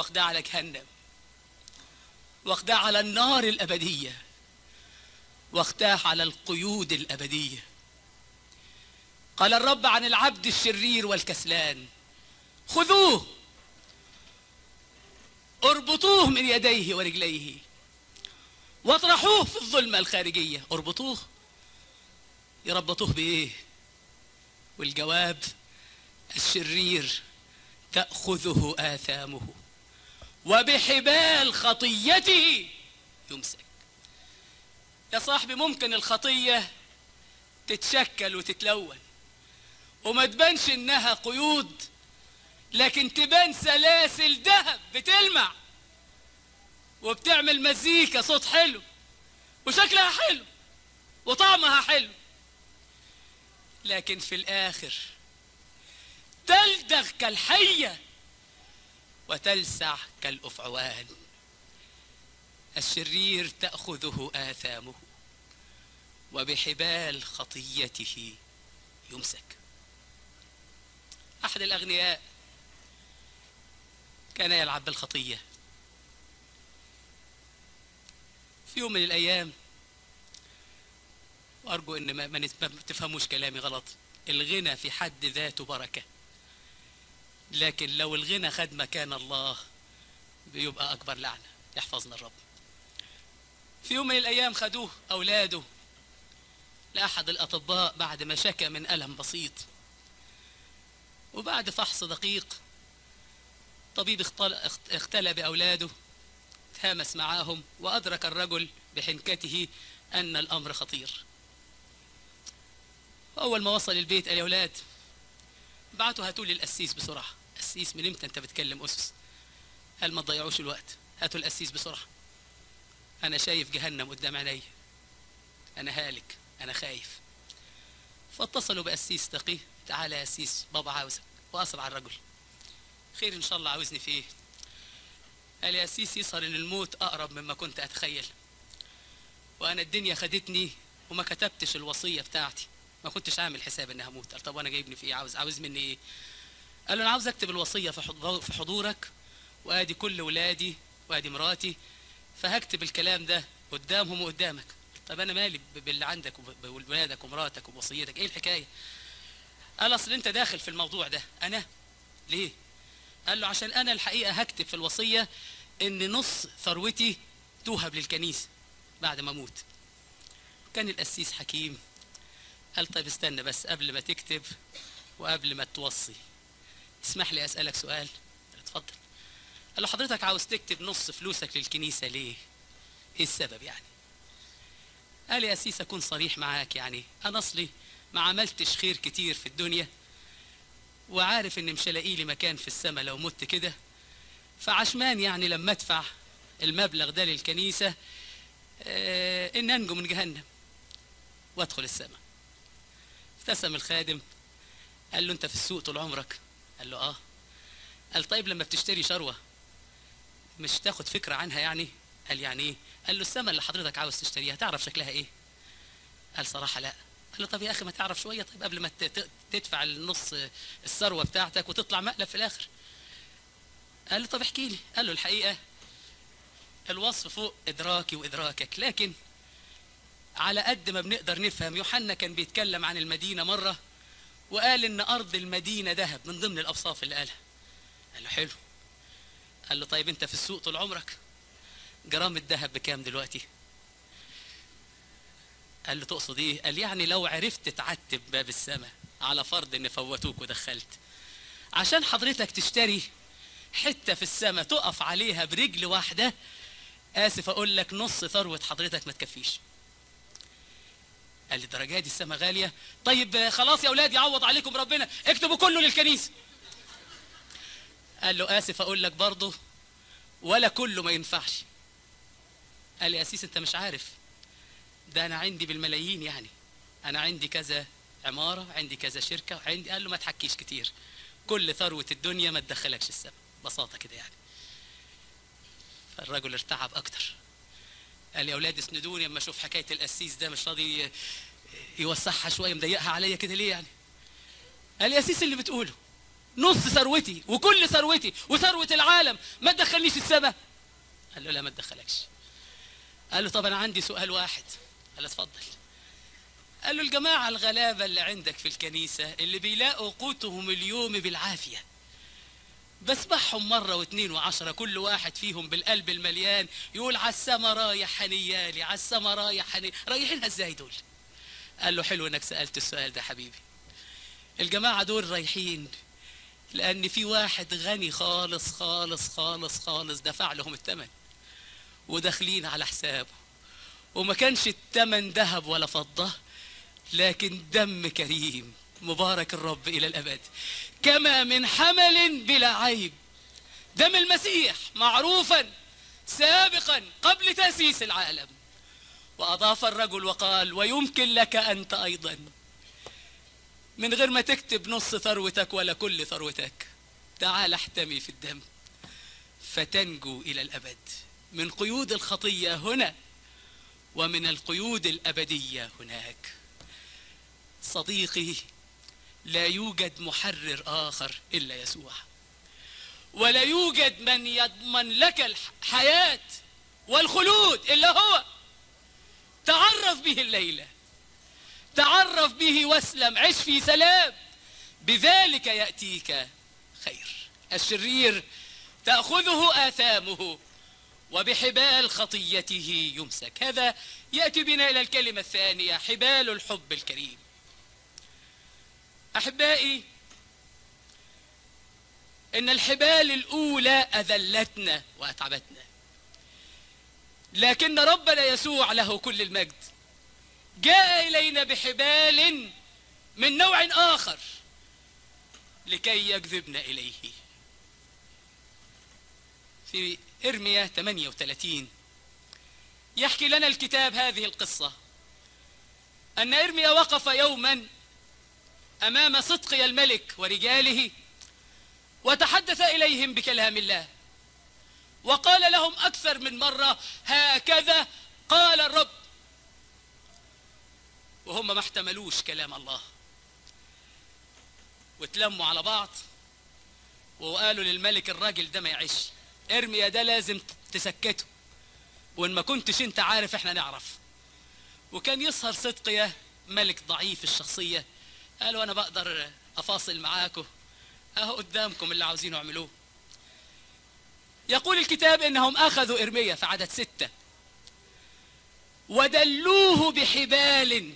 واخداه على جهنم واخداه على النار الأبدية واخداه على القيود الأبدية قال الرب عن العبد الشرير والكسلان خذوه اربطوه من يديه ورجليه واطرحوه في الظلمة الخارجية اربطوه يربطوه بإيه والجواب الشرير تأخذه آثامه وبحبال خطيته يمسك يا صاحبي ممكن الخطية تتشكل وتتلون وما تبانش انها قيود لكن تبان سلاسل ذهب بتلمع وبتعمل مزيكا صوت حلو وشكلها حلو وطعمها حلو لكن في الاخر تلدغ كالحيه وتلسع كالافعوان الشرير تاخذه اثامه وبحبال خطيته يمسك احد الاغنياء كان يلعب بالخطيه في يوم من الايام وارجو ان ما, ما نت- ما تفهموش كلامي غلط الغنى في حد ذاته بركه لكن لو الغنى خد مكان الله بيبقى اكبر لعنه يحفظنا الرب في يوم من الايام خدوه اولاده لاحد الاطباء بعد ما شكى من الم بسيط وبعد فحص دقيق طبيب اختل- اخت- اختلى باولاده تهامس معاهم وادرك الرجل بحنكته ان الامر خطير اول ما وصل البيت قال يا اولاد بعتوا هاتوا لي القسيس بسرعه قسيس من امتى انت بتكلم اسس قال ما تضيعوش الوقت هاتوا القسيس بسرعه انا شايف جهنم قدام عيني انا هالك انا خايف فاتصلوا بقسيس تقي تعالى يا قسيس بابا عاوزك واسرع الرجل خير ان شاء الله عاوزني في ايه قال يا قسيس يظهر ان الموت اقرب مما كنت اتخيل وانا الدنيا خدتني وما كتبتش الوصيه بتاعتي ما كنتش عامل حساب اني هموت قال طب وانا جايبني في ايه عاوز عاوز مني ايه قال له انا عاوز اكتب الوصيه في حض- في حضورك وادي كل ولادي وادي مراتي فهكتب الكلام ده قدامهم وقدامك طب انا مالي ب- باللي عندك وب- بولادك ومراتك وبوصيتك ايه الحكايه قال اصل انت داخل في الموضوع ده انا ليه قال له عشان انا الحقيقه هكتب في الوصيه ان نص ثروتي توهب للكنيسه بعد ما اموت كان القسيس حكيم قال طيب استنى بس قبل ما تكتب وقبل ما توصي اسمح لي اسالك سؤال قال اتفضل قال له حضرتك عاوز تكتب نص فلوسك للكنيسه ليه ايه السبب يعني قال يا أسيس أكون صريح معاك يعني أنا أصلي ما عملتش خير كتير في الدنيا وعارف إن مش هلاقي لي مكان في السماء لو مت كده فعشمان يعني لما أدفع المبلغ ده للكنيسة آه إن أنجو من جهنم وأدخل السماء ابتسم الخادم قال له أنت في السوق طول عمرك قال له آه قال طيب لما بتشتري شروة مش تاخد فكرة عنها يعني قال يعني ايه قال له السماء اللي حضرتك عاوز تشتريها تعرف شكلها ايه قال صراحة لا قال له طب يا اخي ما تعرف شوية طيب قبل ما ت- ت- تدفع النص الثروة بتاعتك وتطلع مقلب في الاخر قال له طب احكي لي قال له الحقيقة الوصف فوق ادراكي وادراكك لكن على قد ما بنقدر نفهم يوحنا كان بيتكلم عن المدينة مرة وقال ان ارض المدينة ذهب من ضمن الاوصاف اللي قالها قال له حلو قال له طيب انت في السوق طول عمرك جرام الذهب بكام دلوقتي قال له تقصد ايه قال يعني لو عرفت تعتب باب السماء على فرض ان فوتوك ودخلت عشان حضرتك تشتري حتة في السماء تقف عليها برجل واحدة آسف أقول لك نص ثروة حضرتك ما تكفيش قال لي الدرجة دي السماء غالية طيب آه، خلاص يا أولاد يعوض عليكم ربنا اكتبوا كله للكنيسة قال له آسف أقول لك برضه ولا كله ما ينفعش قال لي يا أسيس أنت مش عارف ده أنا عندي بالملايين يعني أنا عندي كذا عمارة عندي كذا شركة عندي قال له ما تحكيش كتير كل ثروة الدنيا ما تدخلكش السما ببساطة كده يعني فالرجل ارتعب أكتر قال لي يا أولاد اسندوني أما أشوف حكاية القسيس ده مش راضي ي- يوسعها شوية مضيقها عليا كده ليه يعني قال لي يا أسيس اللي بتقوله نص ثروتي وكل ثروتي وثروة العالم ما تدخلنيش السماء قال له لا ما تدخلكش قال له طب انا عندي سؤال واحد قال له اتفضل قال له الجماعة الغلابة اللي عندك في الكنيسة اللي بيلاقوا قوتهم اليوم بالعافية بسمعهم مرة واثنين وعشرة كل واحد فيهم بالقلب المليان يقول على السما رايح هنيالي على السما رايح هني رايحينها ازاي دول قال له حلو انك سألت السؤال ده حبيبي الجماعة دول رايحين لأن في واحد غني خالص خالص خالص خالص دفع لهم الثمن وداخلين على حسابه وما كانش الثمن ذهب ولا فضة لكن دم كريم مبارك الرب إلى الأبد كما من حمل بلا عيب دم المسيح معروفا سابقا قبل تأسيس العالم وأضاف الرجل وقال ويمكن لك أنت أيضا من غير ما تكتب نص ثروتك ولا كل ثروتك تعال احتمي في الدم فتنجو إلى الأبد من قيود الخطية هنا ومن القيود الأبدية هناك صديقي لا يوجد محرر آخر إلا يسوع ولا يوجد من يضمن لك الحياة والخلود إلا هو تعرف به الليلة تعرف به واسلم عش في سلام بذلك يأتيك خير الشرير تأخذه آثامه وبحبال خطيته يمسك هذا يأتي بنا إلى الكلمة الثانية حبال الحب الكريم أحبائي إن الحبال الأولى أذلتنا وأتعبتنا لكن ربنا يسوع له كل المجد جاء إلينا بحبال من نوع آخر لكي يجذبنا إليه في إرميا 38 يحكي لنا الكتاب هذه القصة أن إرميا وقف يوما أمام صدقي الملك ورجاله وتحدث إليهم بكلام الله وقال لهم أكثر من مرة هكذا قال الرب وهم ما احتملوش كلام الله وتلموا على بعض وقالوا للملك الراجل ده ما يعيش ارميا ده لازم تسكته وان ما كنتش انت عارف احنا نعرف وكان يسهر صدقية ملك ضعيف الشخصية قالوا انا بقدر افاصل معاكم اهو قدامكم اللي عاوزينه اعملوه يقول الكتاب انهم اخذوا ارميا في عدد ستة ودلوه بحبال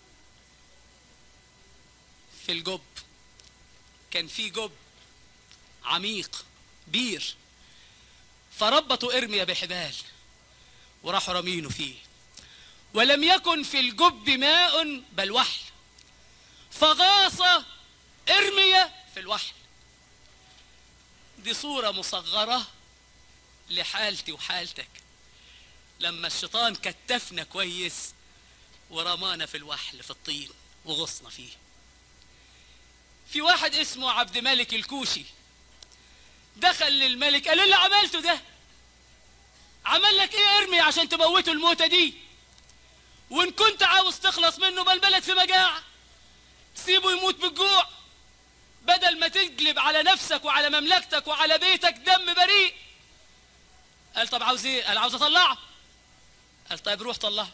في الجب كان في جب عميق بير فربطوا ارميا بحبال وراحوا رامينه فيه ولم يكن في الجب ماء بل وحل فغاص ارميا في الوحل دي صورة مصغرة لحالتي وحالتك لما الشيطان كتفنا كويس ورمانا في الوحل في الطين وغصنا فيه في واحد اسمه عبد ملك الكوشي دخل للملك قال له اللي عملته ده عمل لك ايه ارمي عشان تموته الموتة دي وان كنت عاوز تخلص منه بل بلد في مجاعة سيبه يموت بالجوع بدل ما تجلب على نفسك وعلى مملكتك وعلى بيتك دم بريء قال طب عاوز ايه قال عاوز اطلعه قال طيب روح طلعه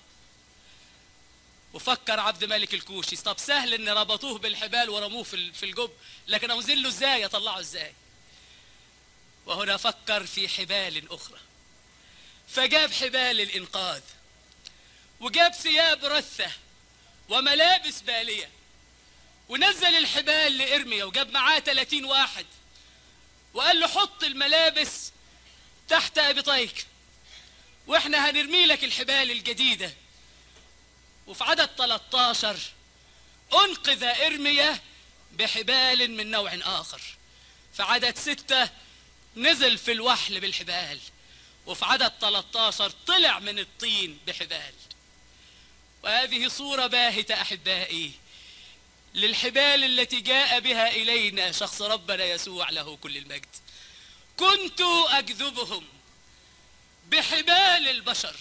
وفكر عبد ملك الكوشي طب سهل ان ربطوه بالحبال ورموه في في الجب لكن اوزن له ازاي اطلعه ازاي وهنا فكر في حبال اخرى فجاب حبال الانقاذ وجاب ثياب رثه وملابس باليه ونزل الحبال لارميا وجاب معاه 30 واحد وقال له حط الملابس تحت ابطيك واحنا هنرمي لك الحبال الجديده وفي عدد 13 انقذ ارميا بحبال من نوع اخر في عدد ستة نزل في الوحل بالحبال وفي عدد 13 طلع من الطين بحبال وهذه صورة باهتة أحبائي للحبال التي جاء بها إلينا شخص ربنا يسوع له كل المجد كنت أجذبهم بحبال البشر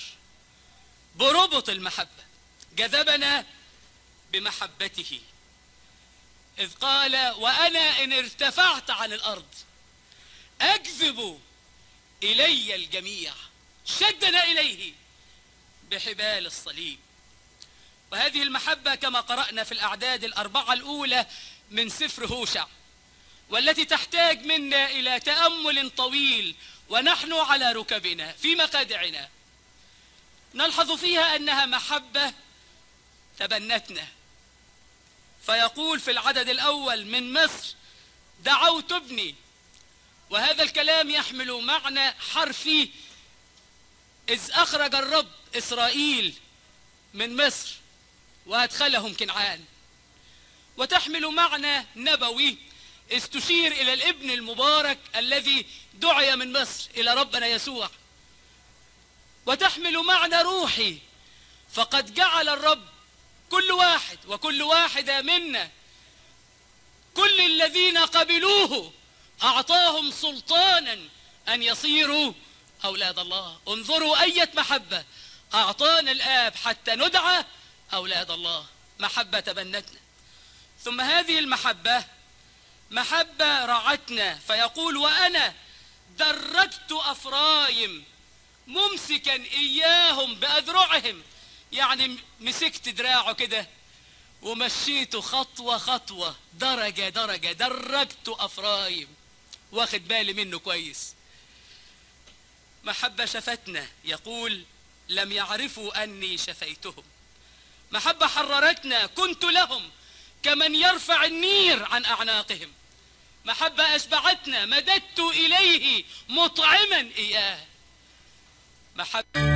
بربط المحبة جذبنا بمحبته إذ قال وأنا إن ارتفعت عن الأرض أجذب إلي الجميع شدنا إليه بحبال الصليب وهذه المحبة كما قرأنا في الأعداد الأربعة الأولى من سفر هوشع والتي تحتاج منا إلى تأمل طويل ونحن على ركبنا في مقادعنا نلحظ فيها أنها محبة تبنتنا فيقول في العدد الأول من مصر دعوت ابني وهذا الكلام يحمل معنى حرفي إذ أخرج الرب إسرائيل من مصر وأدخلهم كنعان وتحمل معنى نبوي إذ تشير إلى الابن المبارك الذي دعي من مصر إلى ربنا يسوع وتحمل معنى روحي فقد جعل الرب كل واحد وكل واحدة منا كل الذين قبلوه أعطاهم سلطانا أن يصيروا أولاد الله انظروا أية محبة أعطانا الآب حتى ندعى أولاد الله محبة تبنتنا ثم هذه المحبة محبة رعتنا فيقول وأنا درجت أفرايم ممسكا إياهم بأذرعهم يعني مسكت دراعه كده ومشيته خطوة خطوة درجة درجة درجت أفرايم واخد بالي منه كويس محبة شفتنا يقول لم يعرفوا أني شفيتهم محبة حررتنا كنت لهم كمن يرفع النير عن أعناقهم محبة أشبعتنا مددت إليه مطعما إياه محبة